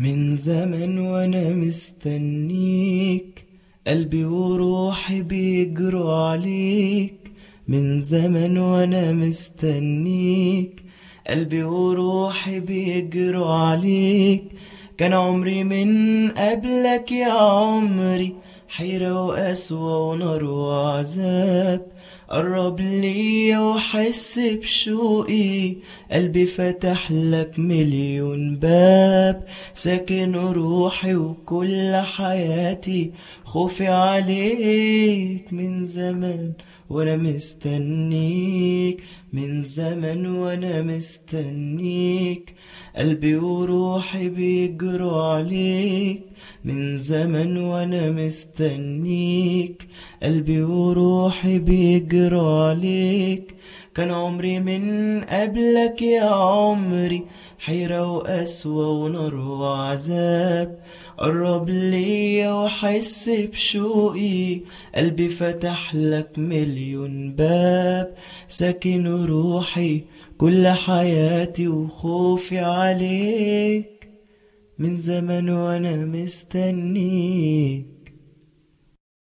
من زمن وانا مستنيك قلبي وروحي بيجروا عليك من زمن وانا مستنيك قلبي وروحي بيجروا عليك كان عمري من قبلك يا عمري حيرة وقسوة ونار وعذاب قرب ليا وحس بشوقي قلبي فتح لك مليون باب ساكن روحي وكل حياتي خوفي عليك من زمان وانا مستنيك من زمان وانا مستنيك قلبي وروحي بيجروا عليك من زمان وانا مستنيك قلبي وروحي بيجروا عليك كان عمري من قبلك يا عمري حيرة وقسوة ونار وعذاب قرب ليا وحس بشوقي قلبي فتح لك مليون باب ساكن روحي كل حياتي وخوفي عليك من زمان وانا مستنيك